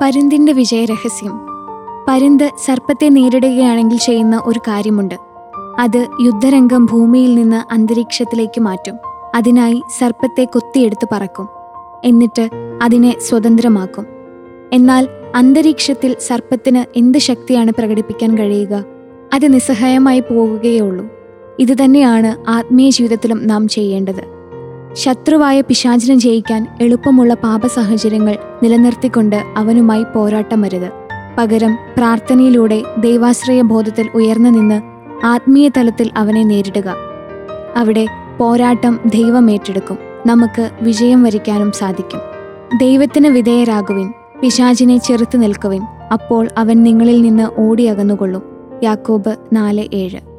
പരുന്തിന്റെ വിജയരഹസ്യം പരുന്ത് സർപ്പത്തെ നേരിടുകയാണെങ്കിൽ ചെയ്യുന്ന ഒരു കാര്യമുണ്ട് അത് യുദ്ധരംഗം ഭൂമിയിൽ നിന്ന് അന്തരീക്ഷത്തിലേക്ക് മാറ്റും അതിനായി സർപ്പത്തെ കൊത്തിയെടുത്ത് പറക്കും എന്നിട്ട് അതിനെ സ്വതന്ത്രമാക്കും എന്നാൽ അന്തരീക്ഷത്തിൽ സർപ്പത്തിന് എന്ത് ശക്തിയാണ് പ്രകടിപ്പിക്കാൻ കഴിയുക അത് നിസ്സഹായമായി പോവുകയുള്ളൂ ഇതുതന്നെയാണ് ആത്മീയ ജീവിതത്തിലും നാം ചെയ്യേണ്ടത് ശത്രുവായ പിശാചിനെ ജയിക്കാൻ എളുപ്പമുള്ള പാപസാഹചര്യങ്ങൾ നിലനിർത്തിക്കൊണ്ട് അവനുമായി പോരാട്ടമരുത് പകരം പ്രാർത്ഥനയിലൂടെ ദൈവാശ്രയ ബോധത്തിൽ ഉയർന്നു നിന്ന് ആത്മീയ തലത്തിൽ അവനെ നേരിടുക അവിടെ പോരാട്ടം ദൈവം ഏറ്റെടുക്കും നമുക്ക് വിജയം വരിക്കാനും സാധിക്കും ദൈവത്തിന് വിധേയരാകുവിൻ പിശാചിനെ ചെറുത്തു നിൽക്കുവിൻ അപ്പോൾ അവൻ നിങ്ങളിൽ നിന്ന് ഓടിയകന്നുകൊള്ളും യാക്കോബ് നാല് ഏഴ്